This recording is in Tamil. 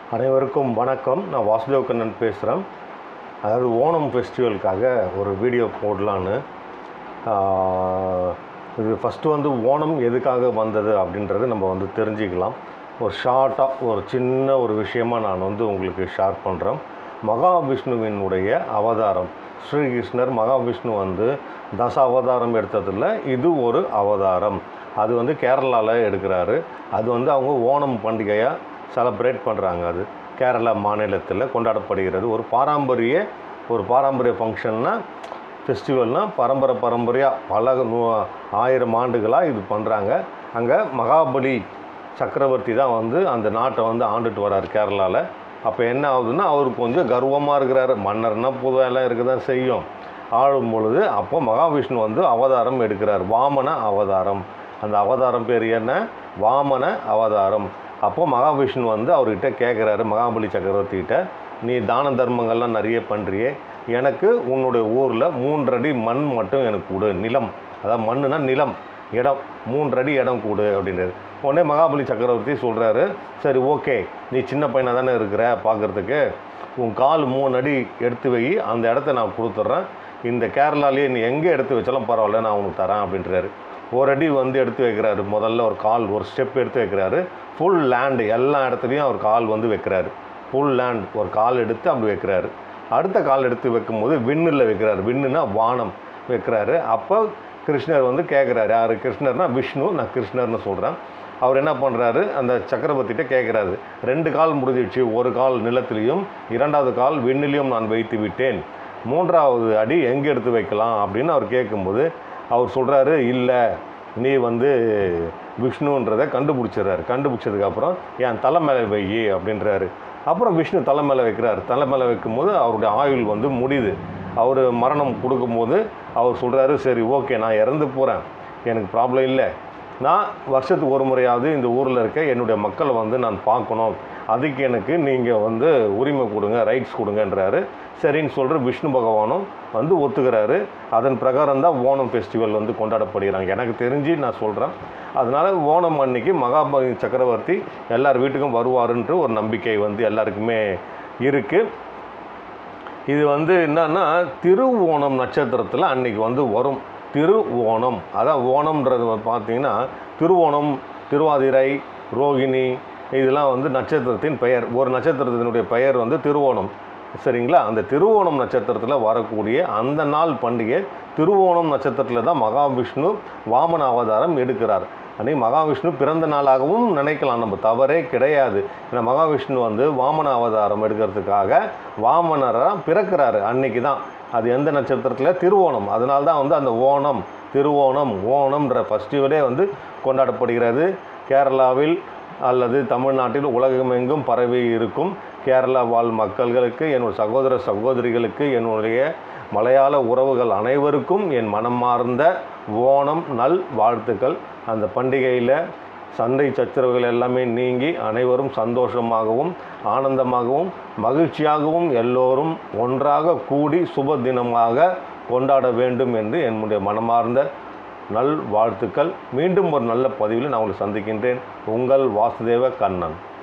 அனைவருக்கும் வணக்கம் நான் வாசுதேவ் கண்ணன் பேசுகிறேன் அதாவது ஓணம் ஃபெஸ்டிவலுக்காக ஒரு வீடியோ போடலான்னு ஆஹ், இது ஃபஸ்ட்டு வந்து ஓணம் எதுக்காக வந்தது அப்படின்றது நம்ம வந்து தெரிஞ்சுக்கலாம் ஒரு ஷார்ட்டாக ஒரு சின்ன ஒரு விஷயமா நான் வந்து உங்களுக்கு ஷேர் பண்ணுறேன் மகாவிஷ்ணுவினுடைய அவதாரம் ஸ்ரீகிருஷ்ணர் மகாவிஷ்ணு வந்து தச அவதாரம் எடுத்ததில் இது ஒரு அவதாரம் அது வந்து கேரளாவில் எடுக்கிறாரு அது வந்து அவங்க ஓணம் பண்டிகையாக செலப்ரேட் பண்ணுறாங்க அது கேரளா மாநிலத்தில் கொண்டாடப்படுகிறது ஒரு பாரம்பரிய ஒரு பாரம்பரிய ஃபங்க்ஷன்னா ஃபெஸ்டிவல்னால் பரம்பரை பரம்பரையாக பல நூ ஆயிரம் ஆண்டுகளாக இது பண்ணுறாங்க அங்கே மகாபலி சக்கரவர்த்தி தான் வந்து அந்த நாட்டை வந்து ஆண்டுட்டு வரார் கேரளாவில் அப்போ என்ன ஆகுதுன்னா அவர் கொஞ்சம் கர்வமாக இருக்கிறாரு மன்னர்னா பொதுவாக எல்லாம் இருக்க தான் செய்யும் ஆளும் பொழுது அப்போ மகாவிஷ்ணு வந்து அவதாரம் எடுக்கிறார் வாமன அவதாரம் அந்த அவதாரம் பேர் என்ன வாமன அவதாரம் அப்போ மகாவிஷ்ணு வந்து அவர்கிட்ட கேட்குறாரு மகாபலி சக்கரவர்த்திகிட்ட நீ தான தர்மங்கள்லாம் நிறைய பண்ணுறியே எனக்கு உன்னுடைய ஊரில் மூன்றடி மண் மட்டும் எனக்கு கொடு நிலம் அதாவது மண்ணுனா நிலம் இடம் மூன்றடி இடம் கொடு அப்படின்றாரு உடனே மகாபலி சக்கரவர்த்தி சொல்கிறாரு சரி ஓகே நீ சின்ன பையனாக தானே இருக்கிற பார்க்குறதுக்கு உன் கால் மூணு அடி எடுத்து வை அந்த இடத்த நான் கொடுத்துட்றேன் இந்த கேரளாலேயே நீ எங்கே எடுத்து வச்சாலும் பரவாயில்ல நான் உனக்கு தரேன் அப்படின்றாரு ஒரு அடி வந்து எடுத்து வைக்கிறாரு முதல்ல ஒரு கால் ஒரு ஸ்டெப் எடுத்து வைக்கிறாரு ஃபுல் லேண்டு எல்லா இடத்துலையும் அவர் கால் வந்து வைக்கிறாரு ஃபுல் லேண்ட் ஒரு கால் எடுத்து அப்படி வைக்கிறாரு அடுத்த கால் எடுத்து வைக்கும்போது விண்ணில் வைக்கிறாரு விண்ணுனா வானம் வைக்கிறாரு அப்போ கிருஷ்ணர் வந்து கேட்குறாரு யார் கிருஷ்ணர்னா விஷ்ணு நான் கிருஷ்ணர்னு சொல்கிறேன் அவர் என்ன பண்ணுறாரு அந்த சக்கரவர்த்திகிட்ட கேட்குறாரு ரெண்டு கால் முடிஞ்சிடுச்சு ஒரு கால் நிலத்திலையும் இரண்டாவது கால் விண்ணிலையும் நான் வைத்து விட்டேன் மூன்றாவது அடி எங்கே எடுத்து வைக்கலாம் அப்படின்னு அவர் கேட்கும்போது அவர் சொல்கிறாரு இல்லை நீ வந்து விஷ்ணுன்றதை கண்டுபிடிச்சிடுறாரு கண்டுபிடிச்சதுக்கப்புறம் என் தலை மேலே வை அப்படின்றாரு அப்புறம் விஷ்ணு தலை மேலே வைக்கிறார் தலை மேலே வைக்கும்போது அவருடைய ஆயுள் வந்து முடியுது அவர் மரணம் கொடுக்கும்போது அவர் சொல்கிறாரு சரி ஓகே நான் இறந்து போகிறேன் எனக்கு ப்ராப்ளம் இல்லை நான் வருஷத்துக்கு ஒரு முறையாவது இந்த ஊரில் இருக்க என்னுடைய மக்களை வந்து நான் பார்க்கணும் அதுக்கு எனக்கு நீங்கள் வந்து உரிமை கொடுங்க ரைட்ஸ் கொடுங்கன்றாரு சரின்னு சொல்கிற விஷ்ணு பகவானும் வந்து ஒத்துக்கிறாரு அதன் பிரகாரம் தான் ஓணம் ஃபெஸ்டிவல் வந்து கொண்டாடப்படுகிறாங்க எனக்கு தெரிஞ்சு நான் சொல்கிறேன் அதனால் ஓணம் அன்னைக்கு மகாபலி சக்கரவர்த்தி எல்லார் வீட்டுக்கும் வருவாருன்ற ஒரு நம்பிக்கை வந்து எல்லாருக்குமே இருக்குது இது வந்து என்னன்னா திருவோணம் நட்சத்திரத்தில் அன்னைக்கு வந்து வரும் திருவோணம் அதான் ஓணம்ன்றது வந்து பார்த்தீங்கன்னா திருவோணம் திருவாதிரை ரோகிணி இதெல்லாம் வந்து நட்சத்திரத்தின் பெயர் ஒரு நட்சத்திரத்தினுடைய பெயர் வந்து திருவோணம் சரிங்களா அந்த திருவோணம் நட்சத்திரத்தில் வரக்கூடிய அந்த நாள் பண்டிகை திருவோணம் நட்சத்திரத்தில் தான் மகாவிஷ்ணு வாமன அவதாரம் எடுக்கிறார் அன்னைக்கு மகாவிஷ்ணு பிறந்த நாளாகவும் நினைக்கலாம் நம்ம தவறே கிடையாது ஏன்னா மகாவிஷ்ணு வந்து வாமன அவதாரம் எடுக்கிறதுக்காக வாமனராக பிறக்கிறாரு அன்னைக்கு தான் அது எந்த நட்சத்திரத்தில் திருவோணம் அதனால தான் வந்து அந்த ஓணம் திருவோணம் ஓணம்ன்ற ஃபெஸ்டிவலே வந்து கொண்டாடப்படுகிறது கேரளாவில் அல்லது தமிழ்நாட்டில் உலகமெங்கும் பரவி இருக்கும் கேரளா வாழ் மக்கள்களுக்கு என்னுடைய சகோதர சகோதரிகளுக்கு என்னுடைய மலையாள உறவுகள் அனைவருக்கும் என் மனமார்ந்த ஓணம் நல் வாழ்த்துக்கள் அந்த பண்டிகையில் சண்டை சச்சரவுகள் எல்லாமே நீங்கி அனைவரும் சந்தோஷமாகவும் ஆனந்தமாகவும் மகிழ்ச்சியாகவும் எல்லோரும் ஒன்றாக கூடி சுப தினமாக கொண்டாட வேண்டும் என்று என்னுடைய மனமார்ந்த நல் வாழ்த்துக்கள் மீண்டும் ஒரு நல்ல பதிவில் நான் உங்களை சந்திக்கின்றேன் உங்கள் வாசுதேவ கண்ணன்